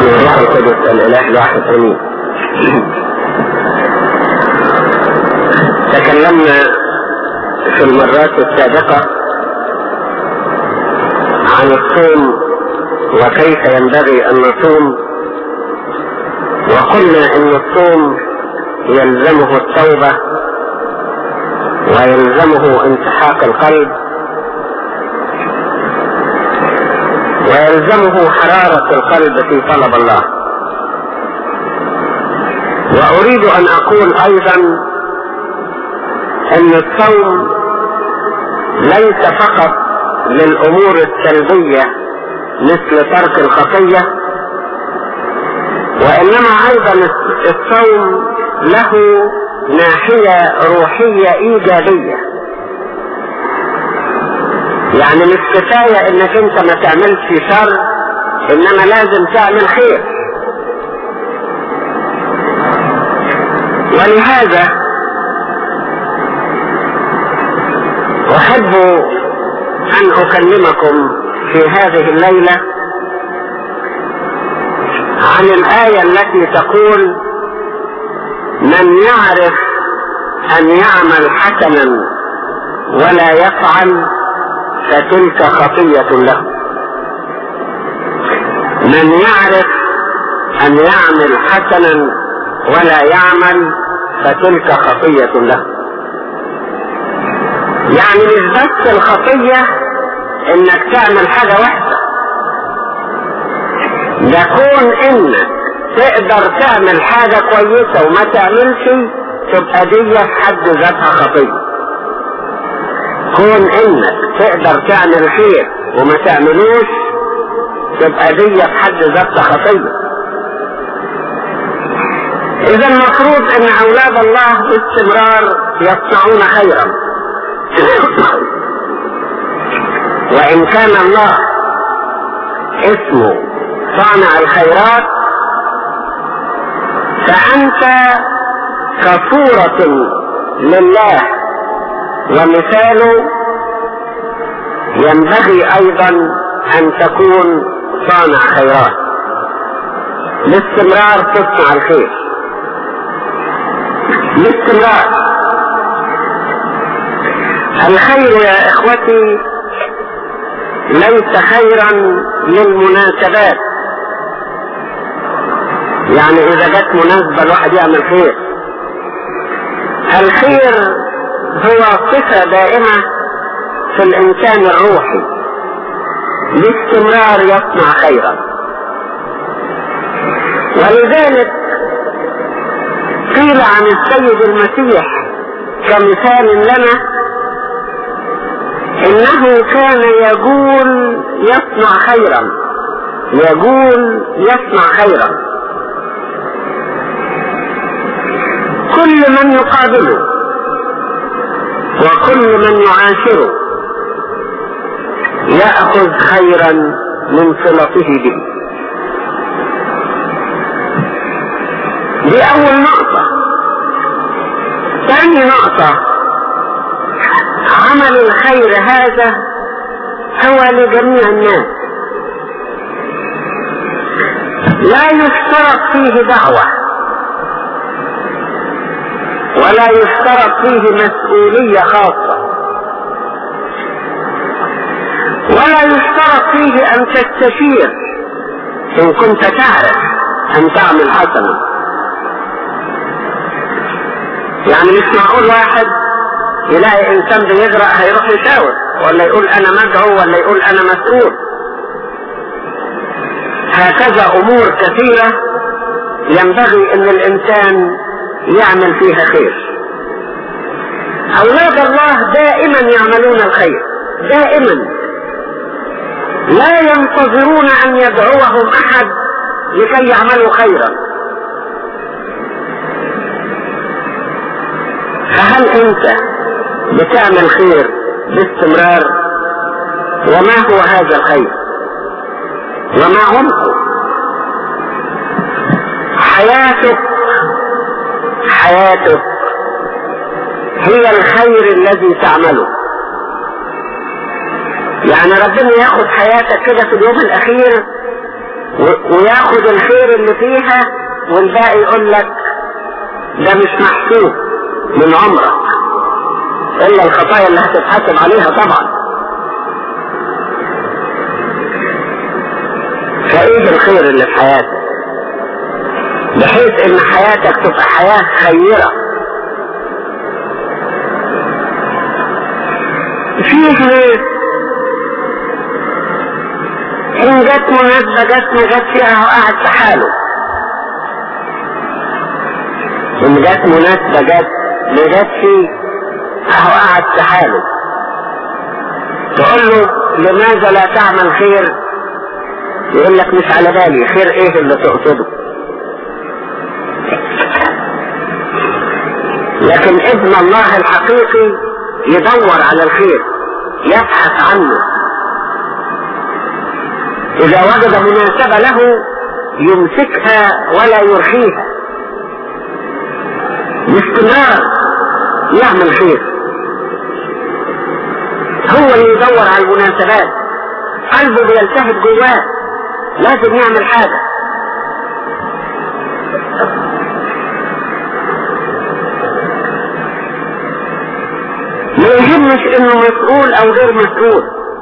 والروح القدس الاله الواحد امين تكلمنا في المرات السابقة عن الصوم وكيف ينبغي ان نصوم وقلنا ان الصوم يلزمه التوبة ويلزمه انسحاق القلب ويلزمه حرارة القلب في طلب الله واريد ان اقول ايضا ان الصوم ليس فقط للامور السلبية مثل ترك الخطية وانما ايضا الصوم له ناحية روحية ايجابية يعني مش كفاية انك انت ما تعملش شر انما لازم تعمل خير ولهذا احب ان اكلمكم في هذه الليلة عن الآية التي تقول من يعرف ان يعمل حسنا ولا يفعل فتلك خطية له من يعرف ان يعمل حسنا ولا يعمل فتلك خطية له يعني مش بس الخطية انك تعمل حاجة وحشة ده كون انك تقدر تعمل حاجة كويسة وما تعملش تبقى دي في حد ذاتها خطية كون انك تقدر تعمل خير وما تعملوش تبقى دي في حد ذاتها خطية اذا المفروض ان اولاد الله باستمرار يصنعون خيرا وان كان الله اسمه صانع الخيرات فانت كصورة لله ومثاله ينبغي ايضا ان تكون صانع خيرات باستمرار تصنع الخير باستمرار الخير يا اخوتي ليس خيرا للمناسبات يعني اذا جت مناسبة الواحد يعمل خير الخير هو صفة دائمة في الانسان الروحي باستمرار يصنع خيرا ولذلك قيل عن السيد المسيح كمثال لنا انه كان يقول يصنع خيرا يقول يصنع خيرا كل من يقابله وكل من يعاشره يأخذ خيرا من صلته به دي اول نقطة ثاني نقطة عمل الخير هذا هو لجميع الناس لا يشترط فيه دعوة ولا يشترط فيه مسؤولية خاصة ولا يشترط فيه ان تستشير ان كنت تعرف ان تعمل حسنا يعني مش معقول واحد يلاقي انسان بيجرأ هيروح يشاور ولا يقول انا مدعو ولا يقول انا مسؤول هكذا امور كثيرة ينبغي ان الانسان يعمل فيها خير اولاد الله دائما يعملون الخير دائما لا ينتظرون ان يدعوهم احد لكي يعملوا خيرا فهل انت بتعمل خير باستمرار وما هو هذا الخير وما عمقه حياتك حياتك هي الخير الذي تعمله يعني ربنا ياخد حياتك كده في اليوم الاخير وياخد الخير اللي فيها والباقي يقول لك ده مش محسوب من عمرك الا الخطايا اللي هتتحاسب عليها طبعا فايه الخير اللي في حياتك بحيث ان حياتك تبقى حياة خيرة فيه ناس ان جت مناسبة جت ما جت فيها وقعد في حاله ان جت مناسبة جت ما جت فيه اهو قعد في حاله تقول له لماذا لا تعمل خير يقول لك مش على بالي خير ايه اللي تقصده لكن ابن الله الحقيقي يدور على الخير يبحث عنه اذا وجد مناسبة له يمسكها ولا يرخيها باستمرار يعمل خير هو اللي يدور على المناسبات قلبه بيلتهب جواه لازم يعمل حاجة ما يهمش انه مسؤول او غير مسؤول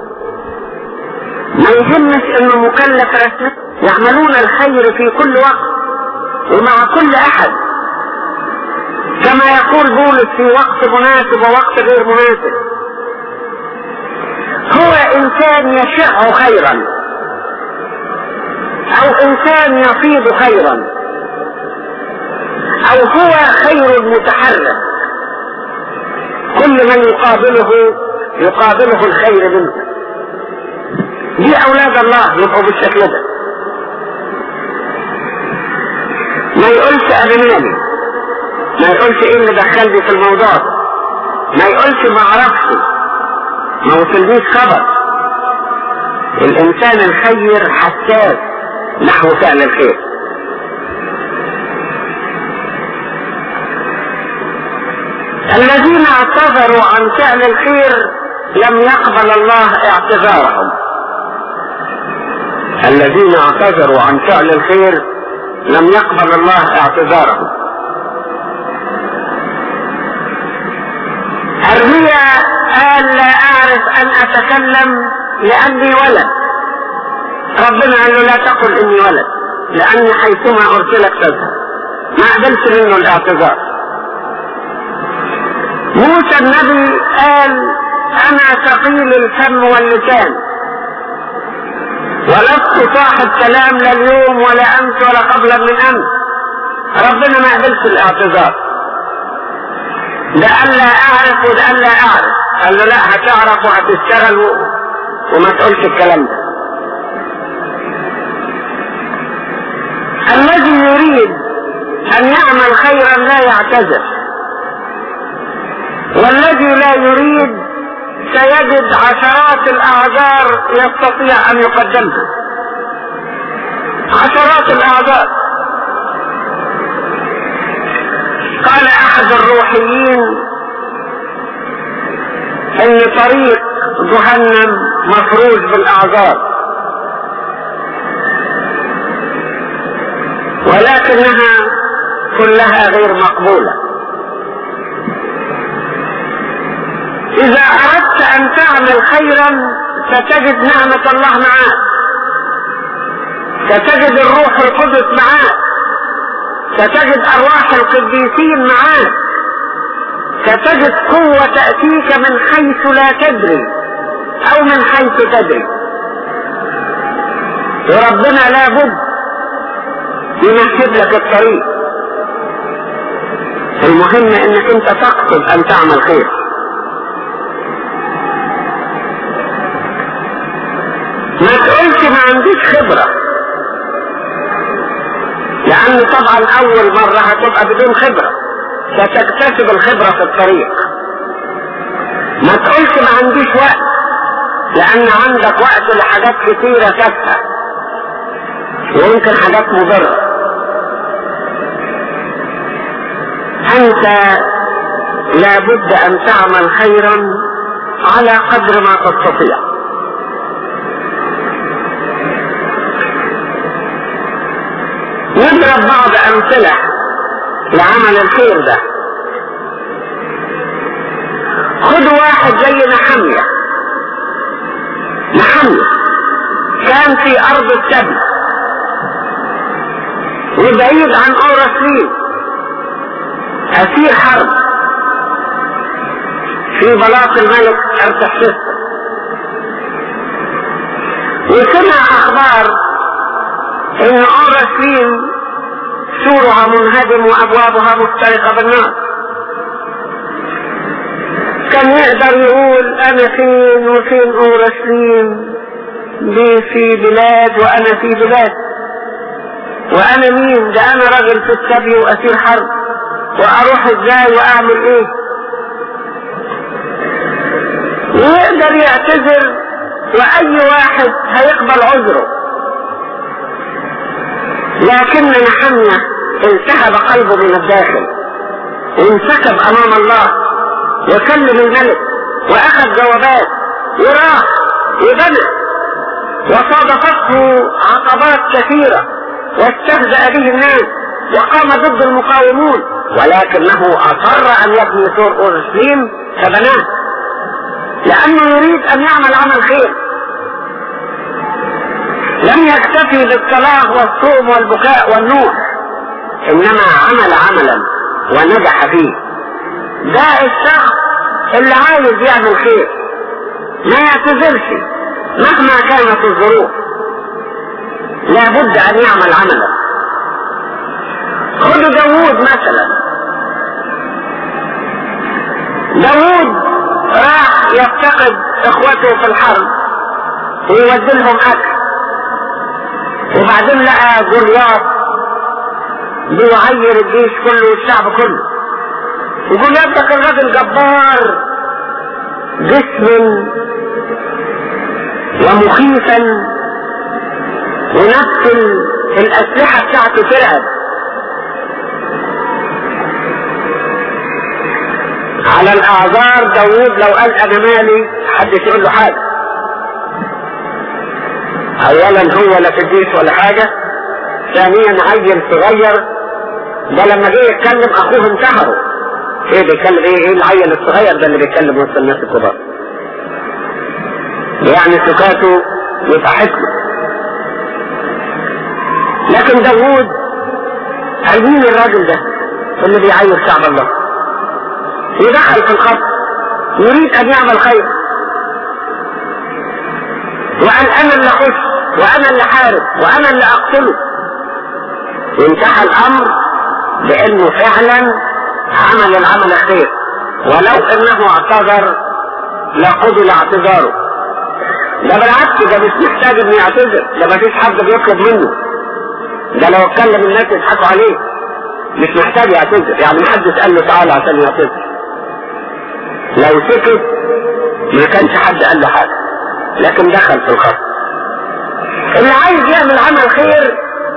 ما يهمش انه مكلف رسمي يعملون الخير في كل وقت ومع كل احد كما يقول بولس في وقت مناسب ووقت غير مناسب هو انسان يشع خيرا او انسان يفيض خيرا او هو خير متحرك كل من يقابله يقابله الخير منه دي اولاد الله يبقوا بالشكل ده ما يقولش ابناني ما يقولش ايه اللي دخلني في الموضوع ده ما يقولش ما اعرفش ما وصلنيش خبر الانسان الخير حساس نحو فعل الخير الذين اعتذروا عن فعل الخير لم يقبل الله اعتذارهم الذين اعتذروا عن فعل الخير لم يقبل الله اعتذارهم ارميا قال لا اعرف ان اتكلم لاني ولد ربنا قال له لا تقل اني ولد لاني حيثما ارسلك تذهب ما قبلش منه الاعتذار موسى النبي قال انا ثقيل الفم واللسان ولست صاحب كلام لا اليوم ولا امس ولا قبل من امس ربنا ما قبلش الاعتذار ده قال لا اعرف وده قال لا اعرف قال له لا هتعرف وهتشتغل وما تقولش الكلام ده الذي يريد ان يعمل خيرا لا يعتذر والذي لا يريد سيجد عشرات الاعذار يستطيع ان يقدمها عشرات الاعذار قال احد الروحيين ان طريق جهنم مفروش بالاعذار ولكنها كلها غير مقبولة اذا اردت ان تعمل خيرا ستجد نعمة الله معاك ستجد الروح القدس معاك ستجد ارواح القديسين معاك ستجد قوة تأتيك من حيث لا تدري او من حيث تدري وربنا لابد يمهد لك الطريق المهم انك انت تقصد ان تعمل خير ما تقولش ما عنديش خبرة لان طبعا اول مرة هتبقى بدون خبرة ستكتسب الخبرة في الطريق ما تقولش ما عنديش وقت لان عندك وقت لحاجات كتيرة تافهة ويمكن حاجات مضرة انت لابد ان تعمل خيرا على قدر ما تستطيع نضرب بعض امثلة لعمل الخير ده خدوا واحد زي نحمية نحمية كان في ارض السبي وبعيد عن اورسليم اسير حرب في بلاط الملك ارتحشست وسمع اخبار ان اورسليم سورها منهدم وابوابها مفترقه بالنار كان يقدر يقول انا فين وفين اورسليم دي في بلاد وانا في بلاد وانا مين ده انا راجل في السبي واسير حرب واروح ازاي واعمل ايه ويقدر يعتذر واي واحد هيقبل عذره لكن نحمية التهب قلبه من الداخل وانسكب امام الله وكلم الملك واخذ جوابات وراح وبنى وصادفته عقبات كثيرة واستهزأ به الناس وقام ضد المقاومون ولكنه اصر ان يبني سور اورشليم فبناه لانه يريد ان يعمل عمل خير لم يكتفي بالصلاة والصوم والبكاء والنوح انما عمل عملا ونجح فيه ده الشخص اللي عايز يعمل خير ما يعتذرش مهما كانت الظروف لابد ان يعمل عملا خدوا داوود مثلا داوود راح يفتقد اخوته في الحرب ويودي لهم اكل وبعدين لقى جولياط بيعير الجيش كله والشعب كله وجولياط ده كان راجل جبار جسم ومخيفا ونفس الاسلحه بتاعته ترعب على الاعذار داوود لو قال انا مالي محدش يقول له حاجه اولا هو لا في الجيش ولا حاجة ثانيا عيل صغير ده لما جه يتكلم اخوه انتهره ايه بيتكلم ايه ايه العيل الصغير ده اللي بيتكلم وسط الناس الكبار يعني سكاته يبقى حكمة لكن داوود قال مين الراجل ده اللي بيعير شعب الله يدخل في الخط يريد ان يعمل خير وقال انا اللي اخش وانا اللي حارب وانا اللي اقتله وانتهى الامر بانه فعلا عمل العمل الخير ولو انه اعتذر لقبل اعتذاره ده بالعكس ده مش محتاج انه يعتذر ده مفيش حد بيطلب منه ده لو اتكلم الناس يضحكوا عليه مش محتاج يعتذر يعني محدش قال له تعالى عشان يعتذر لو سكت ما كانش حد قال له حاجه لكن دخل في الخط اللي عايز يعمل عمل خير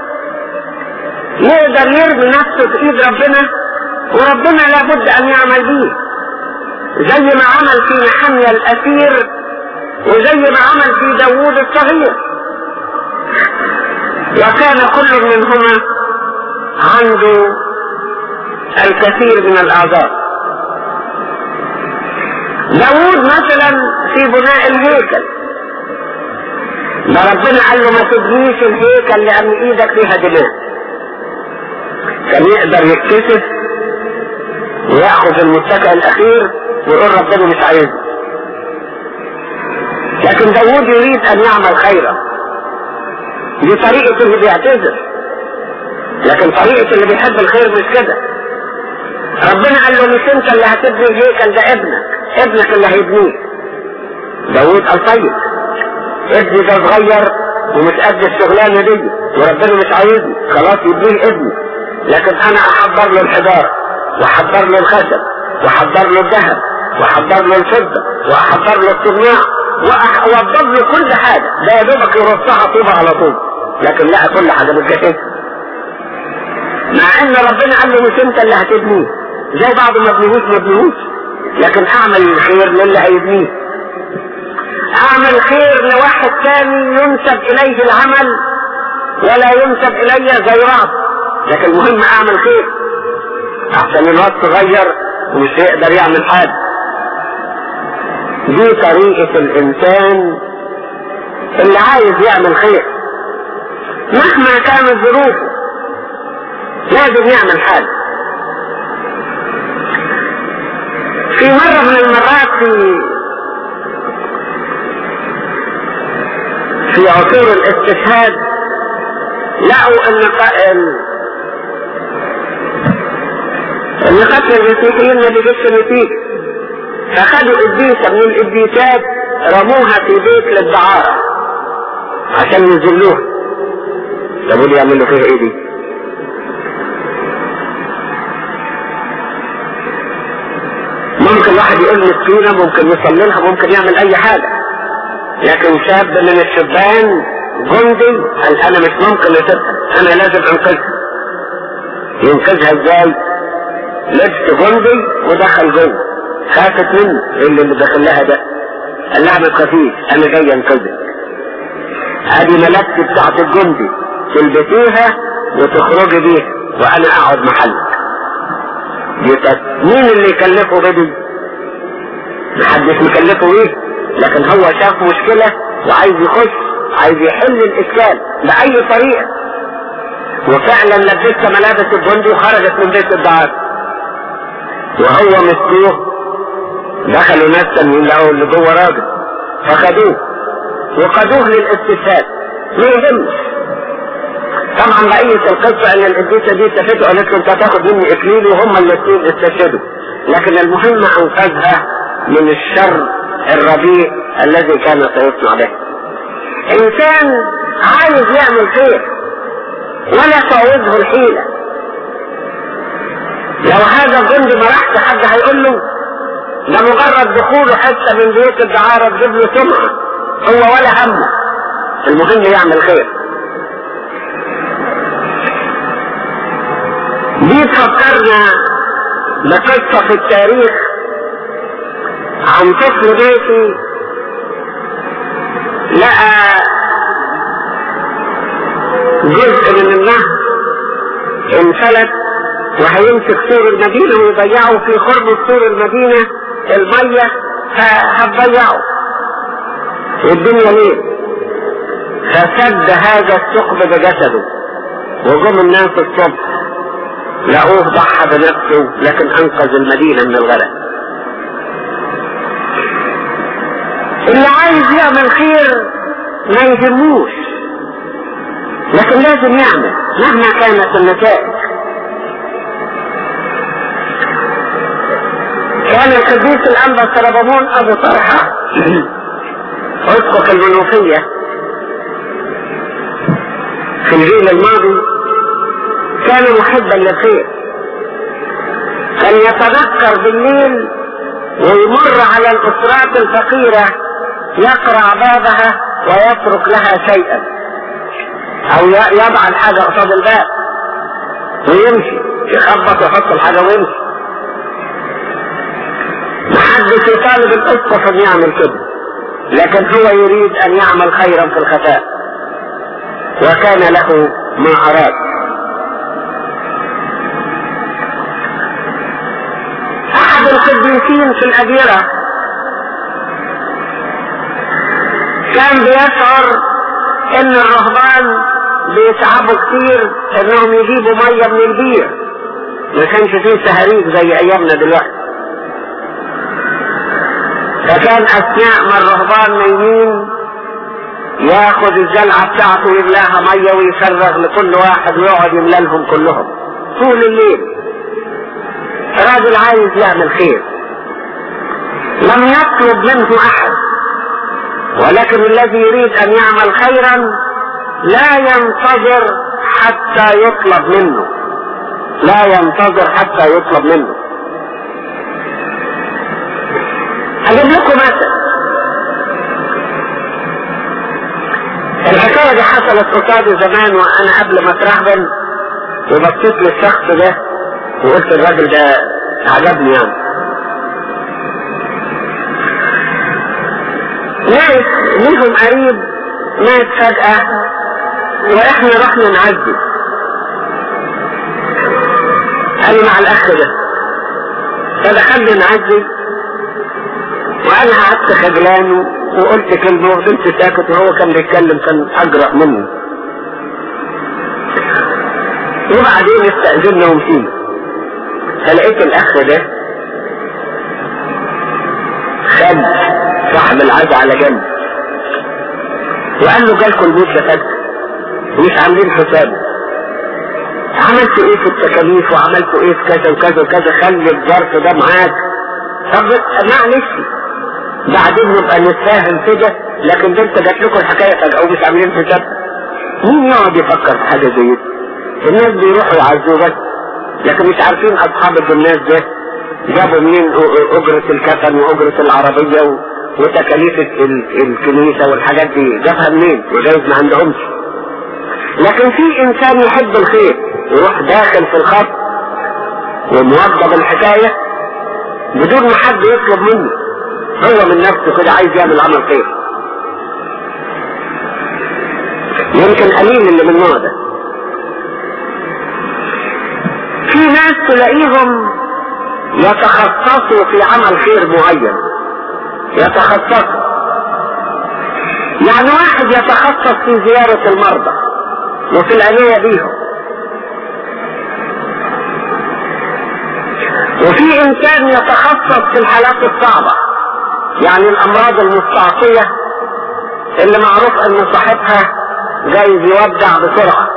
يقدر يرمي نفسه في ايد ربنا وربنا لابد ان يعمل بيه زي ما عمل في نحمية الاسير وزي ما عمل في داوود الصغير وكان كل منهما عنده الكثير من الاعذار داوود مثلا في بناء الهيكل ده ربنا قال له ما تبنيش الهيكل لان ايدك فيها دماء كان يقدر يتكسف وياخذ المتكئ الاخير ويقول ربنا مش عايزني لكن داوود يريد ان يعمل خيرا دي طريقة اللي بيعتذر لكن طريقة اللي بيحب الخير مش كده ربنا قال له مش انت اللي هتبني الهيكل ده ابنك ابنك اللي هيبنيه داوود قال طيب ابني ده صغير ومش قد الشغلانه دي وربنا مش عايزني خلاص يديه ابني لكن انا احضر له الحجاره واحضر له الخشب واحضر له الذهب واحضر له الفضه واحضر له الصناع واوضب له كل حاجه ده يا دوبك يرصها طوبه على طوب لكن لا كل حاجه متجهزه مع ان ربنا قال له مش انت اللي هتبنيه زي بعض ما بنيهوش ما بنيهوش لكن اعمل الخير للي هيبنيه اعمل خير لواحد ثاني ينسب اليه العمل ولا ينسب الي زي رعب لكن المهم اعمل خير احسن الوقت صغير ومش هيقدر يعمل حاجة دي طريقة الانسان اللي عايز يعمل خير مهما كانت ظروفه لازم يعمل حاجة في مرة من المرات في في عصور الاستشهاد لقوا ان ان قتل المسيحيين ما بيجيبش نتيجة فخدوا قديسة من القديسات رموها في بيت للدعارة عشان يذلوها طب ودي يعملوا فيها ايه دي؟ ممكن واحد يقول مسكينة ممكن يصلي لها ممكن يعمل اي حاجة لكن شاب من الشبان جندي قال انا مش ممكن اسيبها انا لازم انقذها ينقذها ازاي لبس جندي ودخل جوه خافت منه اللي اللي دخل لها ده قال لها ما تخافيش انا جاي انقذك ادي ملابسي بتاعت الجندي تلبسيها وتخرجي بيها وانا اقعد محلك مين اللي يكلفه بدي محدش مكلفه ايه لكن هو شاف مشكلة وعايز يخش عايز يحل الاشكال باي طريقة وفعلا لبست ملابس الجندي وخرجت من بيت الدعاء وهو مسكوه دخلوا ناس تانيين لقوا اللي جوه راجل فخدوه وخدوه للاستشهاد ما يهمش طبعا بقية القصة ان القديسة دي استفادوا قالت له انت هتاخد مني اكليل وهم الاثنين استشهدوا لكن المهم انقذها من الشر الرديء الذي كان سيصنع به انسان عايز يعمل خير ولا تعوزه الحيلة لو هذا الجندي ما راحش حد هيقول له ده مجرد دخوله حتة من بيوت الدعارة تجيب له سمعة هو ولا همه المهم يعمل خير دي تفكرنا بقصة في التاريخ عن طفل بيتي لقى جزء من النهر انفلت وهيمسك سور المدينة ويضيعه في خرم سور المدينة المية هتضيعه والدنيا ليل فسد هذا الثقب بجسده وجم الناس الصبح لقوه ضحى بنفسه لكن انقذ المدينة من الغرق اللي عايز يعمل خير ما يهموش لكن لازم يعمل مهما كانت النتائج كان القديس الأنبا سربمون أبو طرحة أسقف المنوفية في الجيل الماضي كان محبا للخير كان يتذكر بالليل ويمر على الأسرات الفقيرة يقرع بابها ويترك لها شيئا او يضع الحاجة قصاد الباب ويمشي يخبط ويحط الحاجة ويمشي محدش يطالب الاسقف ان يعمل كده لكن هو يريد ان يعمل خيرا في الخفاء وكان له ما اراد احد القديسين في الاديره كان بيشعر ان الرهبان بيتعبوا كتير انهم يجيبوا مية من البير ما كانش فيه سهريج زي ايامنا دلوقتي فكان اثناء ما الرهبان نايمين ياخد الجلعة بتاعته يملاها مية ويفرغ لكل واحد ويقعد يملى لهم كلهم طول الليل راجل عايز يعمل خير لم يطلب منه احد ولكن الذي يريد ان يعمل خيرا لا ينتظر حتى يطلب منه لا ينتظر حتى يطلب منه اجيب لكم مثل الحكايه دي حصلت قصادي زمان وانا قبل ما اترهبن وبصيت للشخص ده وقلت الراجل ده عجبني يعني ناس ليهم قريب مات فجأة واحنا رحنا نعزي قال مع الاخ ده فدخلني نعزي وانا قعدت خجلان وقلت كلمه وفضلت ساكت وهو كان بيتكلم كان اجرأ مني وبعدين استأذنا ومشينا فلقيت الاخ ده خد صاحب العزة على جنب وقال له جالكم البيت ده فجأة مش عاملين حسابه عملت ايه في التكاليف وعملت ايه في كذا وكذا وكذا خلي الظرف ده معاك طب معلش بعدين نبقى نتفاهم كده لكن ده انت جات لكم الحكايه فجاه ومش عاملين حساب مين يقعد يفكر في حاجه زي دي؟ الناس بيروحوا يعزوا بس لكن مش عارفين اصحاب الناس ده جابوا منين اجرة الكفن واجرة العربية وتكاليف الكنيسة والحاجات دي جابها منين وجايز ما عندهمش لكن في انسان يحب الخير يروح داخل في الخط وموضب الحكاية بدون ما حد يطلب منه هو من نفسه كده عايز يعمل عمل خير يمكن قليل اللي من النوع ده في ناس تلاقيهم يتخصصوا في عمل خير معين يتخصصوا يعني واحد يتخصص في زيارة المرضى وفي العناية بيهم وفي انسان يتخصص في الحالات الصعبة يعني الامراض المستعصية اللي معروف ان صاحبها جايز يودع بسرعة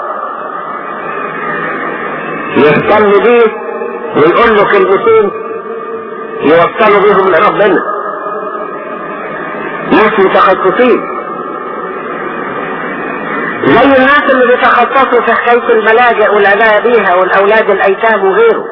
يهتم بيه ويقول له كلمتين يوصلوا بيهم لربنا ناس متخصصين زي الناس اللي بيتخصصوا في حكاية الملاجئ والعناية بيها والأولاد الأيتام وغيره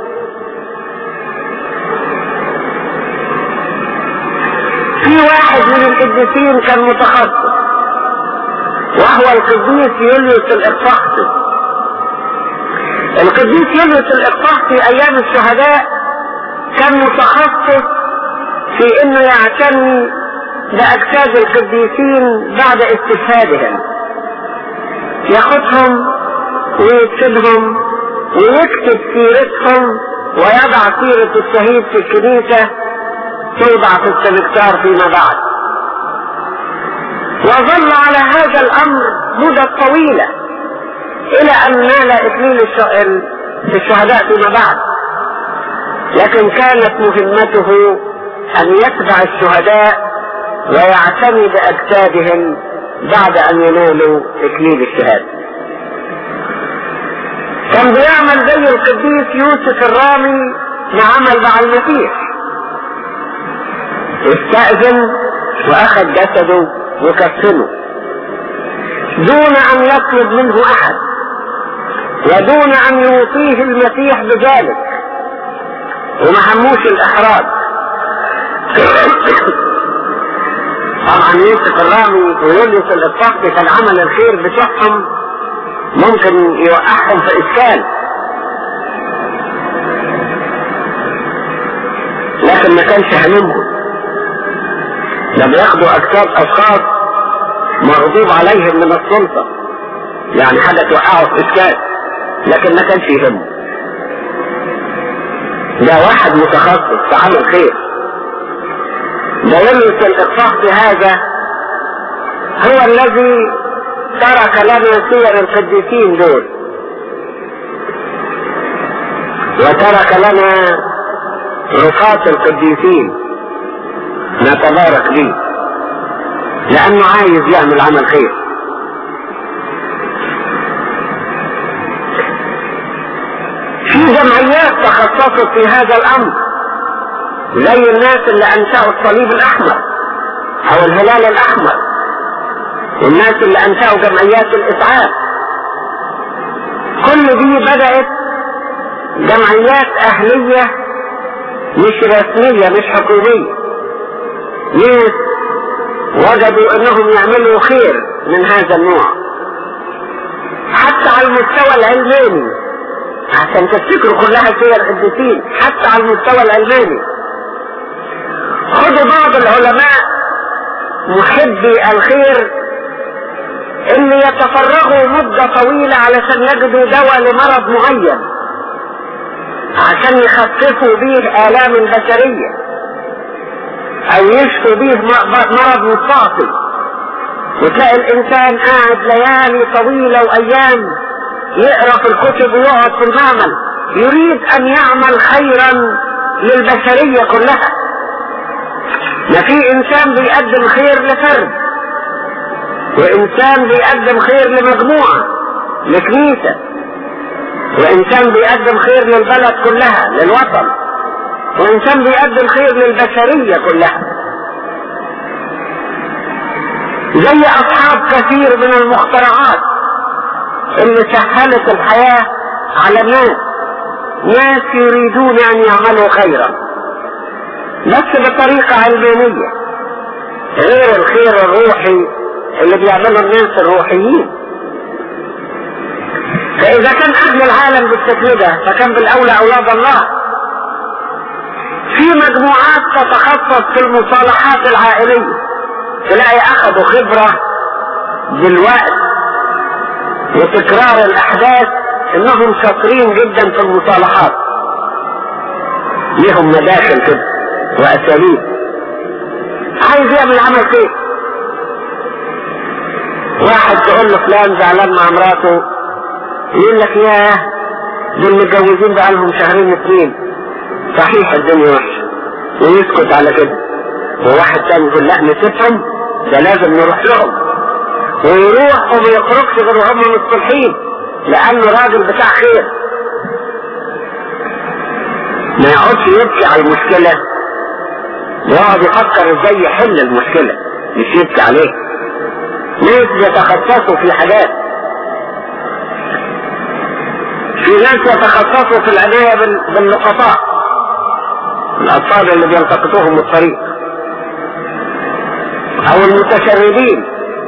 في واحد من القديسين كان متخصص وهو القديس يوليوس الإقفاقسي القديس يوليوس الإقفاقسي أيام الشهداء كان متخصص في إنه يعتني بأجساد القديسين بعد استشهادهم ياخدهم ويكتبهم ويكتب سيرتهم ويضع سيرة الشهيد في الكنيسة توضع في السمكتار فيما بعد وظل على هذا الأمر مدة طويلة إلى أن نال إكليل الشهداء فيما بعد لكن كانت مهمته أن يتبع الشهداء ويعتني بأجسادهم بعد أن ينالوا إكليل الشهادة كان بيعمل زي القديس يوسف الرامي ما عمل مع المسيح استأذن وأخذ جسده وكفنه دون أن يطلب منه أحد ودون أن يوصيه المسيح بذلك وما هموش الإحراج طبعا يوسف الرامي ويوليوس الإطلاق كان عمل الخير بتوعهم ممكن يوقعهم في إشكال لكن ما كانش هممهم ده بياخدوا أجساد أشخاص مغضوب عليهم من السلطة يعني حاجة توقعه في إشكال لكن ما كانش يهمه ده واحد متخصص في عمل خير ده يلمس الإقصاء في هذا هو الذي ترك لنا سير القديسين دول وترك لنا رفات القديسين نتبارك به لأنه عايز يعمل عمل خير في جمعيات تخصصت في هذا الأمر زي الناس اللي أنشأوا الصليب الأحمر أو الهلال الأحمر والناس اللي أنشأوا جمعيات الإسعاف كل دي بدأت جمعيات أهلية مش رسمية مش حكومية ناس وجدوا انهم يعملوا خير من هذا النوع حتى على المستوى العلماني عشان تفتكروا كلها سير قديسين حتى على المستوى العلماني خدوا بعض العلماء محبي الخير اللي يتفرغوا مدة طويلة علشان يجدوا دواء لمرض معين عشان يخففوا بيه آلام البشرية أو يشفوا بيه مرض مستعصي وتلاقي الإنسان قاعد ليالي طويلة وأيام يقرأ في الكتب ويقعد في المعمل يريد أن يعمل خيرا للبشرية كلها ما في إنسان بيقدم خير لفرد وإنسان بيقدم خير لمجموعة لكنيسة وإنسان بيقدم خير للبلد كلها للوطن وإنسان بيقدم خير للبشرية كلها زي أصحاب كثير من المخترعات اللي سهلت الحياة على الناس ناس يريدون أن يعملوا خيرا بس بطريقة علمانية غير الخير الروحي اللي بيعمله الناس الروحيين فإذا كان أهل العالم بالشكل ده فكان بالأولى أولاد الله في مجموعات تتخصص في المصالحات العائلية تلاقي أخذوا خبرة بالوقت وتكرار الأحداث إنهم شاطرين جدا في المصالحات ليهم مداخل كده وأساليب عايز يعمل عمل خير واحد تقول له فلان زعلان مع مراته يقول لك ياه دول متجوزين بقالهم شهرين اتنين صحيح الدنيا وحشة ويسكت على كده وواحد تاني يقول لا نسيبهم ده لازم نروح لهم ويروح وما يخرجش غير وهم مصطلحين لانه راجل بتاع خير ما يقعدش يبكي على المشكلة ويقعد يفكر ازاي يحل المشكلة مش يبكي عليه ناس يتخصصوا في حاجات في ناس يتخصصوا في العناية بالنقطاء الأطفال اللي بيلتقطوهم الطريق أو المتشردين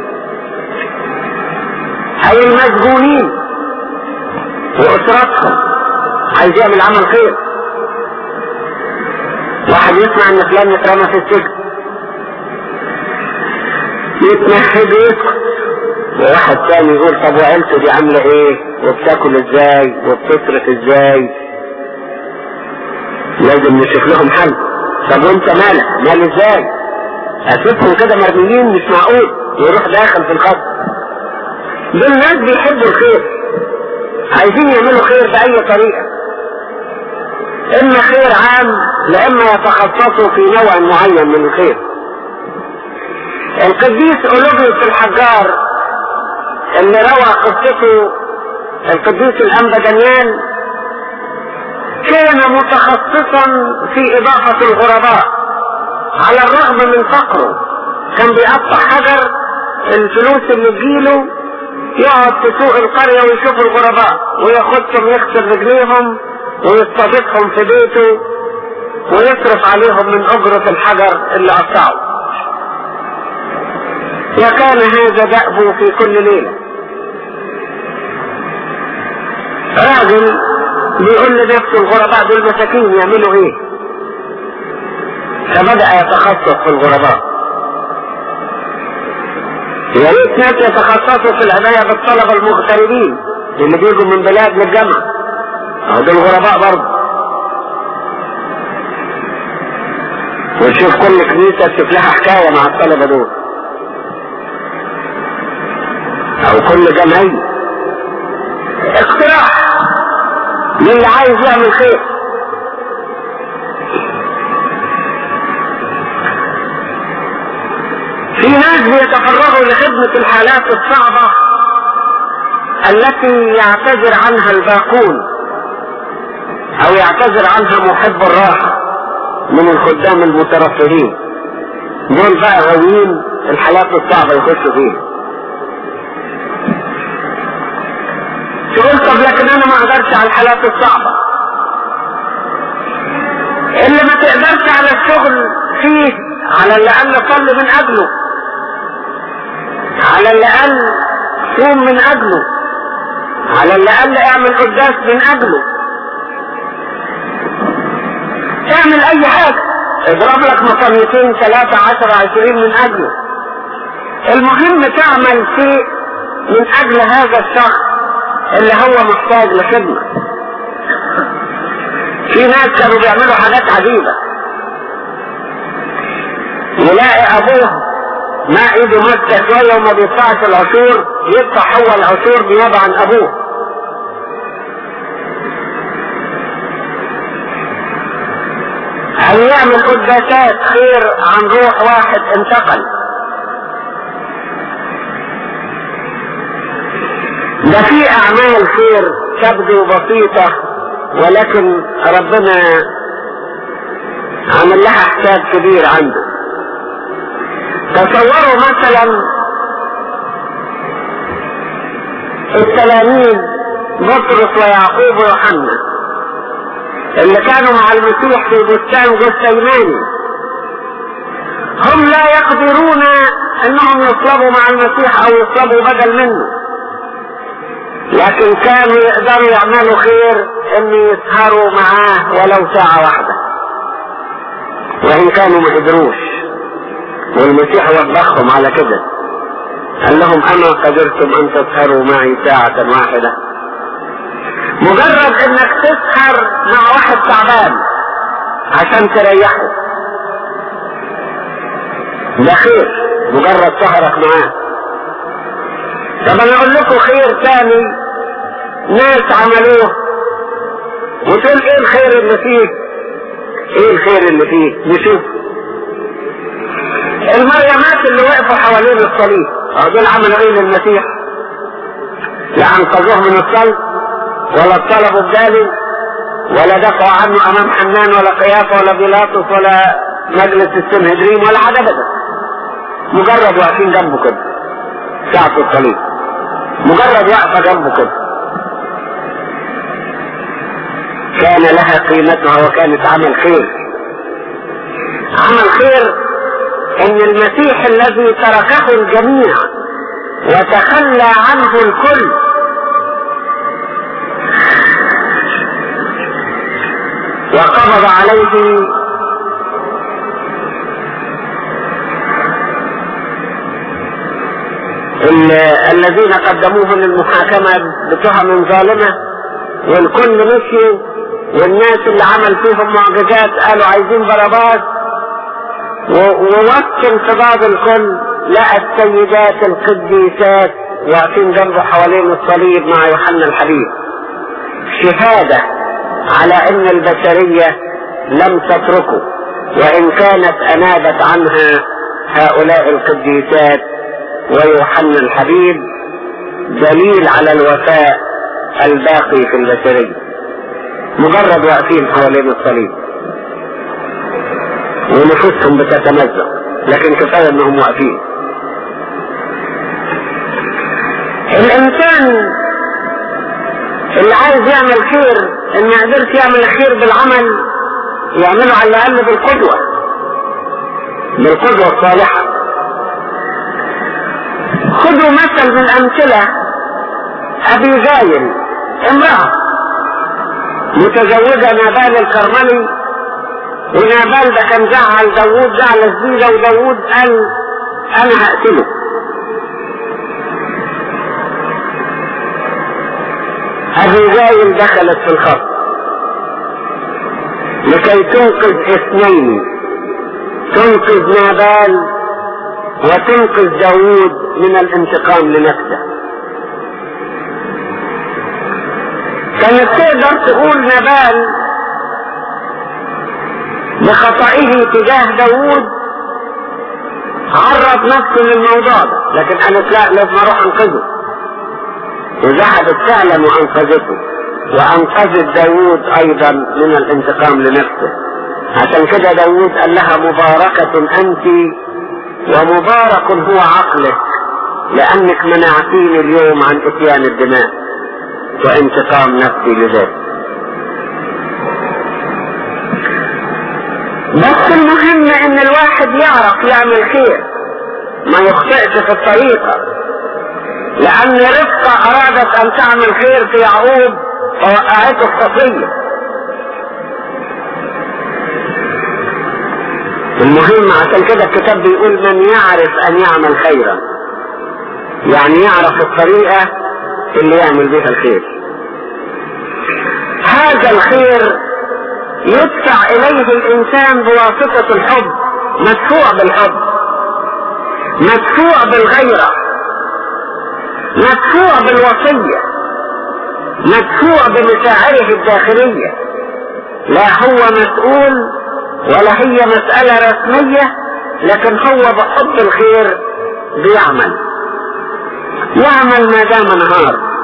أو المسجونين وأسرتهم عايز يعمل عمل خير واحد يسمع ان فلان يترمى في السجن يتنحد ويسكت وواحد تاني يقول طب وعيلته دي عامله ايه وبتاكل ازاي وبتصرف ازاي لازم نشوف لهم حل طب وانت مالك مال ازاي اسيبهم كده مرميين مش معقول ويروح داخل في الخط دول ناس بيحبوا الخير عايزين يعملوا خير بأي طريقة إما خير عام لإما يتخصصوا في نوع معين من الخير القديس أولوجيوس الحجار اللي روى قصته القديس الأنبا دانيال كان متخصصا في إضافة الغرباء على الرغم من فقره كان بيقطع حجر الفلوس اللي تجيله يقعد في سوق القرية ويشوف الغرباء وياخدهم يغسل رجليهم ويستضيفهم في بيته ويصرف عليهم من أجرة الحجر اللي قطعه وكان هذا دأبه في كل ليلة راجل بيقول لنفسه الغرباء دول مساكين يعملوا ايه فبدأ يتخصص في الغرباء يا ريت ناس يتخصصوا في العناية بالطلبة المغتربين اللي بيجوا من بلاد للجامعة أو دول غرباء برضه ونشوف كل كنيسة تشوف لها حكاية مع الطلبة دول أو كل جمعية اقتراح للي عايز يعمل خير في ناس بيتفرغوا لخدمة الحالات الصعبة التي يعتذر عنها الباقون او يعتذر عنها محب الراحة من الخدام المترفهين دول بقى غاويين الحالات الصعبة يخشوا فيها تقول طب لكن انا ما اقدرش على الحالات الصعبة اللي ما تقدرش على الشغل فيه على الاقل صلي من اجله على الاقل صوم من اجله على الاقل اعمل قداس من اجله اعمل اي حاجة اضرب لك مصنيتين ثلاثة عشر عشرين من اجله المهم تعمل شيء من اجل هذا الشخص اللي هو محتاج لخدمة في ناس كانوا بيعملوا حاجات عجيبة يلاقي ابوه ما ايده ماسكه شويه وما بيدفعش العشور يدفع هو العشور نيابه عن ابوه او يعمل قداسات خير عن روح واحد انتقل ده في اعمال خير تبدو بسيطة ولكن ربنا عمل لها حساب كبير عنده تصوروا مثلا التلاميذ بطرس ويعقوب ويوحنا اللي كانوا مع المسيح في بستان جثيماني هم لا يقدرون انهم يصلبوا مع المسيح او يصلبوا بدل منه لكن كانوا يقدروا يعملوا خير ان يسهروا معاه ولو ساعة واحدة وان كانوا ما قدروش والمسيح وبخهم على كده قال لهم اما قدرتم ان تسهروا معي ساعة واحدة مجرد انك تسهر مع واحد تعبان عشان تريحه ده خير مجرد سهرك معاه طب انا اقول لكم خير تاني ناس عملوه وتقول ايه الخير اللي فيه ايه الخير اللي فيه نشوف المريمات اللي وقفوا حوالين الصليب دول عملوا ايه للمسيح لا انقذوه من الصلب ولا طلبوا بداله ولا دفعوا عنه امام حنان ولا قيافه ولا بيلاطس ولا مجلس السنهدرين ولا حاجه ابدا مجرد واقفين جنبه كده ساعة الصليب مجرد وقفه جنبه كده كان لها قيمتها وكانت عمل خير عمل خير ان المسيح الذي تركه الجميع وتخلى عنه الكل وقبض عليه الذين قدموه للمحاكمة بتهم ظالمة والكل مشي والناس اللي عمل فيهم معجزات قالوا عايزين باراباس ووسط انقباض الكل لقى السيدات القديسات واقفين جنبه حوالين الصليب مع يوحنا الحبيب شهادة على ان البشرية لم تتركه وان كانت انابت عنها هؤلاء القديسات ويوحنا الحبيب دليل على الوفاء الباقي في البشرية مجرد واقفين حوالين الصليب ونفوسهم بتتمزق لكن كفاية انهم واقفين الانسان اللي عايز يعمل خير ان ما قدرش يعمل الخير بالعمل يعمله على الاقل بالقدوة بالقدوة الصالحة خذوا مثل من امثلة ابي زايل امرأة متزوجة نابال الكرملي ونابال ده كان زعل داوود زعل شديدة وداوود قال انا هقتله ابي زايل دخلت في الخط لكي تنقذ اثنين تنقذ نابال وتنقذ داوود من الانتقام لنفسه كانت تقدر تقول نبال بخطئه تجاه داوود عرض نفسه للموضوع ده لكن قالت لا لازم اروح انقذه وذهبت فعلا وانقذته وانقذت داوود ايضا من الانتقام لنفسه عشان كده داوود قال لها مباركة انت ومبارك هو عقلك لانك منعتيني اليوم عن اتيان الدماء وانتقام نفسي لذلك بس المهم ان الواحد يعرف يعمل خير ما يخطئش في الطريقة لان رفقة ارادت ان تعمل خير في يعقوب فوقعته في خطية المهم عشان كده الكتاب بيقول من يعرف ان يعمل خيرا يعني يعرف الطريقة اللي يعمل بها الخير هذا الخير يدفع اليه الانسان بواسطة الحب مدفوع بالحب مدفوع بالغيرة مدفوع بالوصية مدفوع بمشاعره الداخلية لا هو مسؤول ولا هي مسألة رسمية لكن هو بحب الخير بيعمل يعمل ما دام نهار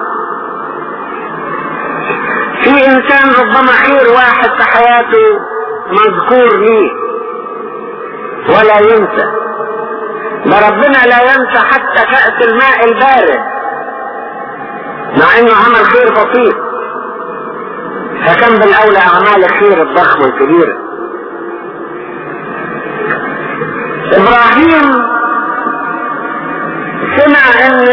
في انسان ربما خير واحد في حياته مذكور ليه ولا ينسى ده ربنا لا ينسى حتى كأس الماء البارد مع انه عمل خير بسيط فكم بالاولى اعمال الخير الضخمه الكبيره ابراهيم سمع ان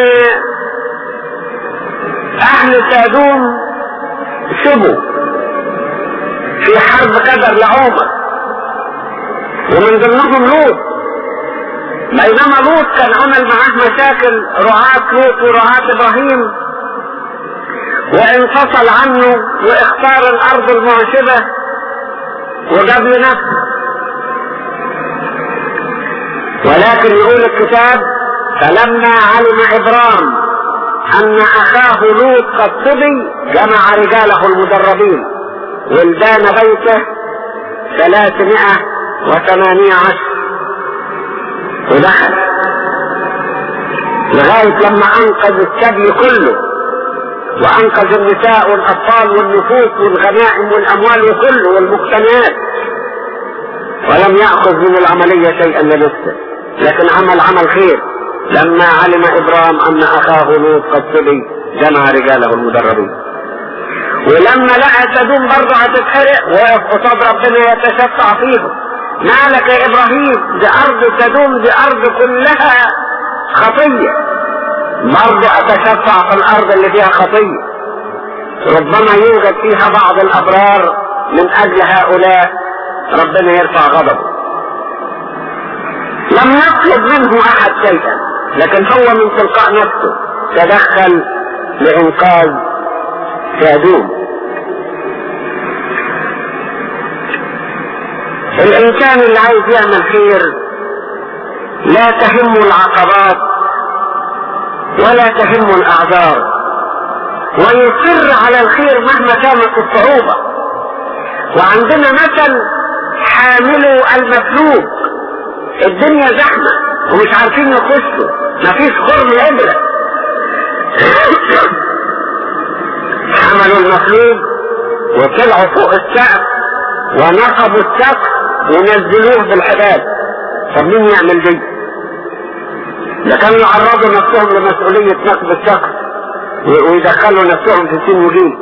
اهل سادوم سبوا في حرب قدر لعمر ومن ضمنهم لوط بينما لوط كان عمل معاه مشاكل رعاة لوط ورعاة ابراهيم وانفصل عنه واختار الارض المعشبة وجاب لنفسه ولكن يقول الكتاب فلما علم ابرام ان اخاه لوط قد صبي جمع رجاله المدربين ولدان بيته ثلاثمائة وثمانية عشر ودخل لغاية لما انقذ السبي كله وانقذ النساء والاطفال والنفوس والغنائم والاموال وكله والمقتنيات ولم يأخذ من العملية شيئا لنفسه لكن عمل عمل خير لما علم ابرام ان اخاه لوط قد سبي جمع رجاله المدربين ولما لقى سدوم برضه هتتحرق وقف قصاد ربنا يتشفع فيهم مالك يا ابراهيم دي ارض سدوم دي ارض كلها خطيه برضه اتشفع في الارض اللي فيها خطيه ربما يوجد فيها بعض الابرار من اجل هؤلاء ربنا يرفع غضبه لم يطلب منه احد شيئا لكن هو من تلقاء نفسه تدخل لانقاذ سادوم الانسان اللي عايز يعمل خير لا تهمه العقبات ولا تهمه الاعذار ويصر على الخير مهما كانت الصعوبة وعندنا مثل حاملوا المفلوج الدنيا زحمة ومش عارفين يخشوا مفيش خرم ابرة حملوا المخلوق وطلعوا فوق السقف ونقبوا السقف ونزلوه بالحبال طب مين يعمل دي؟ ده كانوا يعرضوا نفسهم لمسؤولية نقب السقف ويدخلوا نفسهم في سن وجيل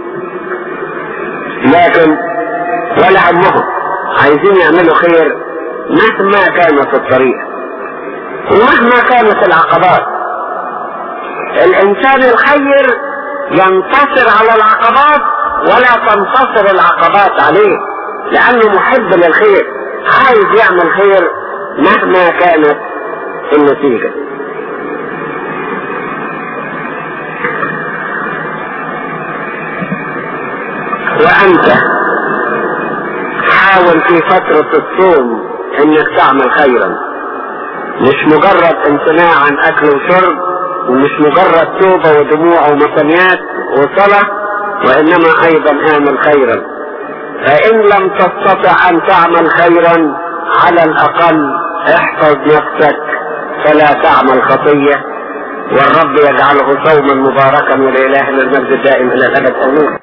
لكن ولا همهم عايزين يعملوا خير مهما كانت الطريق ومهما كانت العقبات الانسان الخير ينتصر على العقبات ولا تنتصر العقبات عليه لانه محب للخير عايز يعمل خير مهما كانت النتيجة وانت حاول في فترة الصوم انك تعمل خيرا مش مجرد امتناع عن اكل وشرب ومش مجرد توبة ودموع ومثنيات وصلاة وانما ايضا اعمل خيرا فان لم تستطع ان تعمل خيرا على الاقل احفظ نفسك فلا تعمل خطية والرب يجعله صوما مباركا ولإلهنا المجد الدائم الى الابد امين